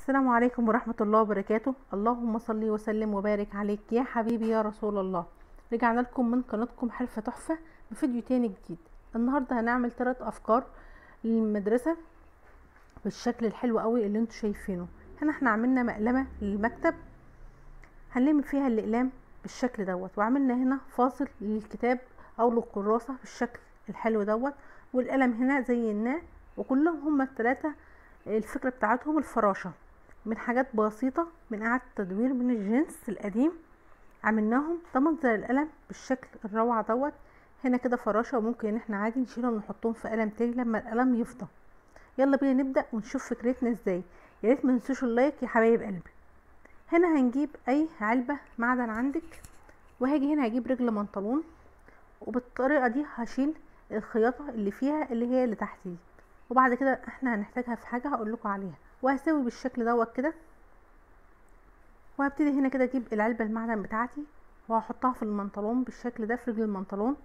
السلام عليكم ورحمة الله وبركاته اللهم صل وسلم وبارك عليك يا حبيبي يا رسول الله رجعنا لكم من قناتكم حرفة تحفة بفيديو تاني جديد النهاردة هنعمل ثلاث أفكار للمدرسة بالشكل الحلو قوي اللي انتوا شايفينه هنا احنا عملنا مقلمة للمكتب هنلم فيها الأقلام بالشكل دوت وعملنا هنا فاصل للكتاب أو للكراسة بالشكل الحلو دوت والقلم هنا زيناه وكلهم هما التلاتة الفكرة بتاعتهم الفراشة من حاجات بسيطة من إعادة تدوير من الجنس القديم عملناهم ده منظر القلم بالشكل الروعة دوت هنا كده فراشة وممكن ان احنا عادي نشيلهم ونحطهم في قلم تاني لما القلم يفضى يلا بينا نبدأ ونشوف فكرتنا ازاي يا ريت ما تنسوش اللايك يا حبايب قلبي هنا هنجيب اي علبة معدن عندك وهاجي هنا هجيب رجل منطلون وبالطريقة دي هشيل الخياطة اللي فيها اللي هي اللي تحت دي وبعد كده احنا هنحتاجها في حاجة هقول لكم عليها وهسوي بالشكل دوت كده وهبتدي هنا كده اجيب العلبة المعدن بتاعتي وهحطها في المنطلون بالشكل ده في رجل المنطلون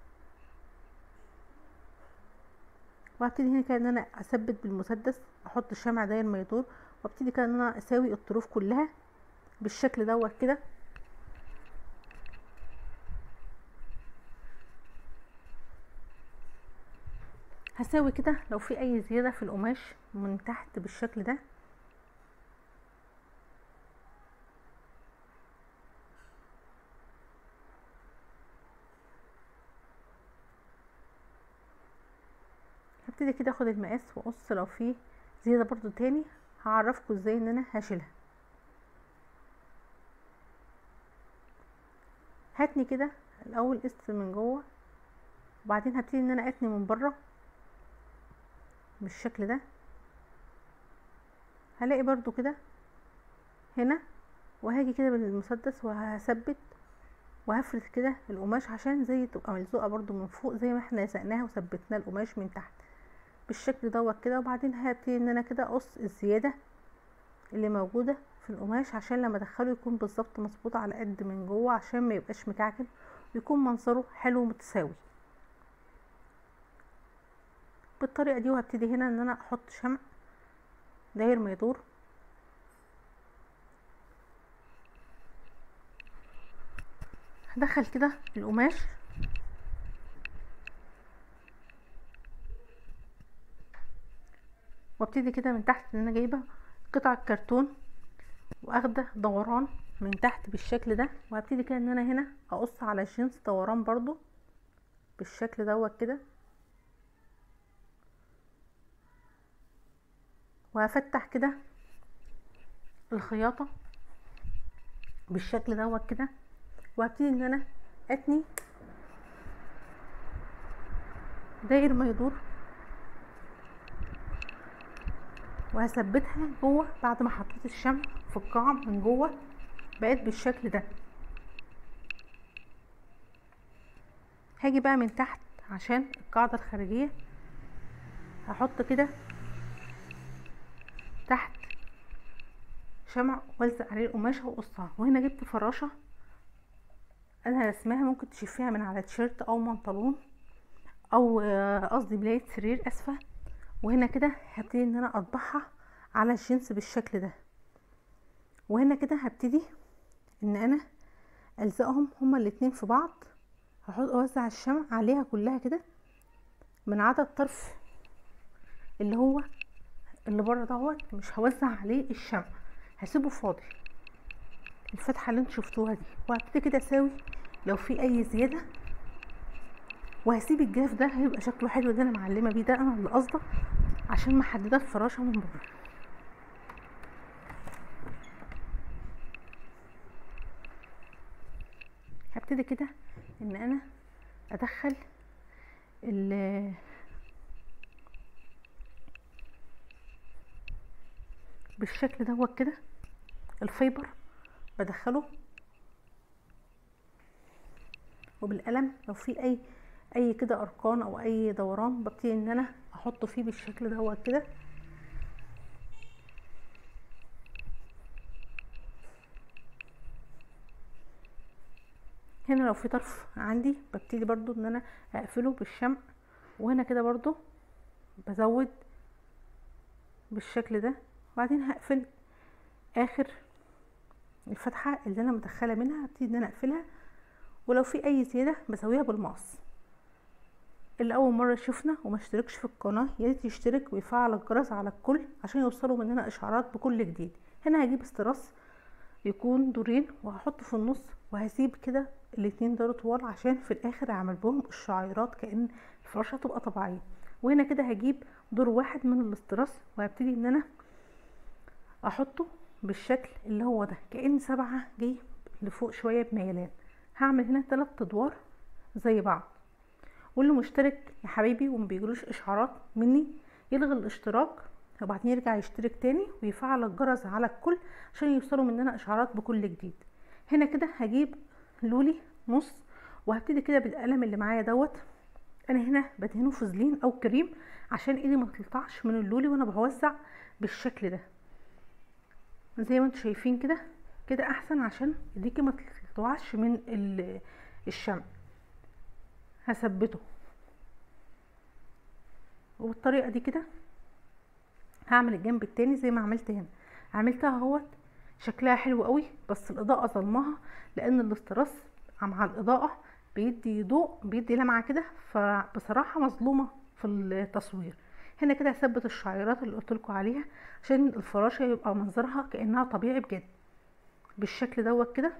وهبتدي هنا كده ان انا اثبت بالمسدس احط الشمع داير ما يدور وابتدي كده ان انا اساوي الطروف كلها بالشكل دوت كده هساوي كده لو في اي زيادة في القماش من تحت بالشكل ده هبتدي كده اخد المقاس واقص لو في زيادة برضو تاني هعرفكم ازاي ان انا هشيلها هاتني كده الاول قسط من جوه وبعدين هبتدي ان انا اتني من بره بالشكل ده هلاقي برضو كده هنا وهاجي كده بالمسدس وهثبت وهفرد كده القماش عشان زي تبقى ملزوقه برضو من فوق زي ما احنا لزقناها وثبتنا القماش من تحت بالشكل دوت كده وبعدين هبتدي ان انا كده اقص الزياده اللي موجوده في القماش عشان لما ادخله يكون بالظبط مظبوط على قد من جوه عشان ما يبقاش مكعكل ويكون منظره حلو ومتساوي بالطريقه دي وهبتدي هنا ان انا احط شمع داير ما يدور هدخل كده القماش وابتدي كده من تحت ان انا جايبه قطعه كرتون واخده دوران من تحت بالشكل ده وهبتدي كده ان انا هنا اقص على الجنس دوران برضو بالشكل دوت كده وهفتح كده الخياطة بالشكل دوت كده وهبتدي ان انا اتني داير ما يدور وهثبتها جوه بعد ما حطيت الشمع في القاع من جوه بقت بالشكل ده هاجي بقى من تحت عشان القاعدة الخارجية هحط كده تحت شمع والزق عليه القماشة واقصها وهنا جبت فراشة انا رسمها ممكن تشوفيها من على تيشيرت او منطلون او قصدي بلاية سرير اسفة وهنا كده هبتدي ان انا اطبعها على الجنس بالشكل ده وهنا كده هبتدي ان انا الزقهم هما الاتنين في بعض هحط اوزع الشمع عليها كلها كده من عدد طرف اللي هو اللي بره دوت مش هوزع عليه الشمع هسيبه فاضي الفتحه اللي انتوا شفتوها دي وهبتدي كده اساوي لو في اي زياده وهسيب الجاف ده هيبقى شكله حلو ده انا معلمه بيه ده انا اللي قصده عشان محدده الفراشه من بره هبتدي كده ان انا ادخل ال بالشكل دوت كده الفيبر بدخله وبالقلم لو في اي اي كده ارقان او اي دوران ببتدي ان انا احطه فيه بالشكل دوت كده هنا لو في طرف عندي ببتدي برضو ان انا اقفله بالشمع وهنا كده برضو بزود بالشكل ده وبعدين هقفل اخر الفتحه اللي انا مدخله منها هبتدي ان انا اقفلها ولو في اي زياده بسويها بالمقص اللي اول مره يشوفنا وما اشتركش في القناه يا ريت يشترك ويفعل الجرس على الكل عشان يوصلوا مننا اشعارات بكل جديد هنا هجيب استراس يكون دورين وهحطه في النص وهسيب كده الاتنين دور طوال عشان في الاخر اعمل بهم الشعيرات كأن الفراشة تبقى طبيعية وهنا كده هجيب دور واحد من الاستراس وهبتدي ان انا احطه بالشكل اللي هو ده كأن سبعة جاي لفوق شوية بميلان هعمل هنا تلات ادوار زي بعض واللي مشترك يا حبيبي وما بيجيلوش اشعارات مني يلغي الاشتراك وبعدين يرجع يشترك تاني ويفعل الجرس على الكل عشان يوصلوا مننا اشعارات بكل جديد هنا كده هجيب لولي نص وهبتدي كده بالقلم اللي معايا دوت انا هنا بدهنه فازلين او كريم عشان ايدي ما تقطعش من اللولي وانا بوزع بالشكل ده زي ما انتم شايفين كده كده احسن عشان ايديكي ما تقطعش من الشمع هثبته وبالطريقه دي كده هعمل الجنب التاني زي ما عملت هنا عملتها اهوت شكلها حلو قوي بس الاضاءه ظلمها لان الاستراس مع الاضاءه بيدي ضوء بيدي لمعه كده فبصراحه مظلومه في التصوير هنا كده هثبت الشعيرات اللي قلت لكم عليها عشان الفراشه يبقى منظرها كانها طبيعي بجد بالشكل دوت كده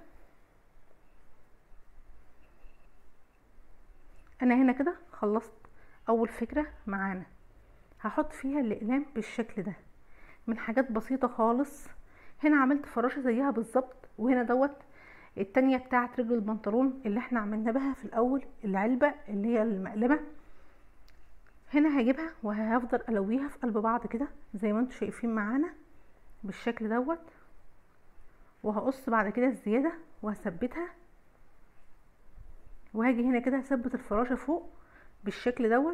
انا هنا كده خلصت اول فكره معانا هحط فيها الاقلام بالشكل ده من حاجات بسيطه خالص هنا عملت فراشه زيها بالظبط وهنا دوت التانية بتاعت رجل البنطلون اللي احنا عملنا بها في الاول العلبة اللي هي المقلمة هنا هجيبها وهفضل الويها في قلب بعض كده زي ما انتم شايفين معانا بالشكل دوت وهقص بعد كده الزيادة وهثبتها وهاجي هنا كده هثبت الفراشة فوق بالشكل دوت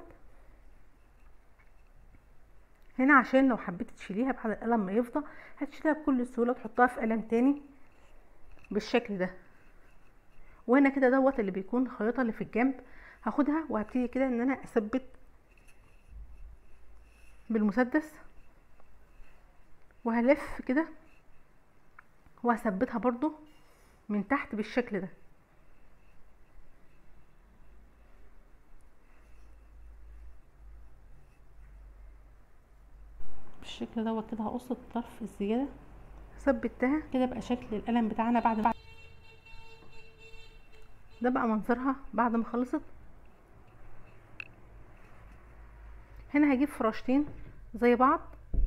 هنا عشان لو حبيت تشيليها بعد القلم ما يفضى هتشيلها بكل سهوله تحطها في قلم تاني بالشكل ده وهنا كده دوت اللي بيكون الخياطه اللي في الجنب هاخدها وهبتدي كده ان انا اثبت بالمسدس وهلف كده وهثبتها برضو من تحت بالشكل ده بالشكل دوت كده هقص الطرف الزياده ثبتها كده بقى شكل القلم بتاعنا بعد ما ده بقى منظرها بعد ما خلصت هنا هجيب فراشتين زي بعض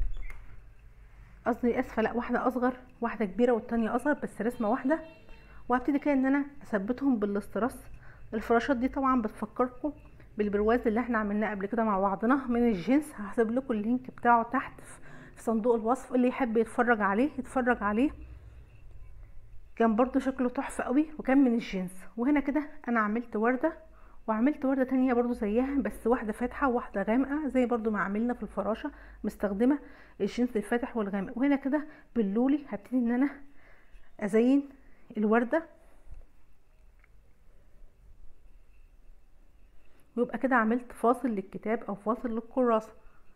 قصدي اسفه لا واحده اصغر واحده كبيره والتانية اصغر بس رسمه واحده وهبتدي كده ان انا اثبتهم بالاستراس الفراشات دي طبعا بتفكركم بالبرواز اللي احنا عملناه قبل كده مع بعضنا من الجنس هسيب لكم اللينك بتاعه تحت في صندوق الوصف اللي يحب يتفرج عليه يتفرج عليه كان برضو شكله تحفه قوي وكان من الجنس وهنا كده انا عملت ورده وعملت ورده تانية برضو زيها بس واحده فاتحه وواحده غامقه زي برضو ما عملنا في الفراشه مستخدمه الجنس الفاتح والغامق وهنا كده باللولي هبتدي ان انا ازين الورده ويبقى كده عملت فاصل للكتاب او فاصل للكراسة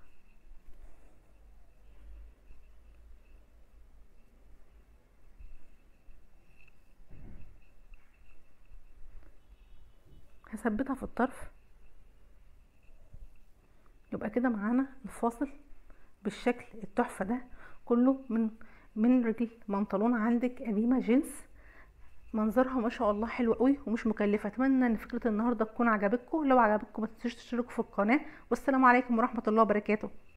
هثبتها في الطرف يبقى كده معانا الفاصل بالشكل التحفة ده كله من من رجل بنطلون عندك قديمة جينز منظرها ما شاء الله حلو قوي ومش مكلفه اتمنى ان فكره النهارده تكون عجبتكم لو عجبتكم ما تنسوش تشتركوا في القناه والسلام عليكم ورحمه الله وبركاته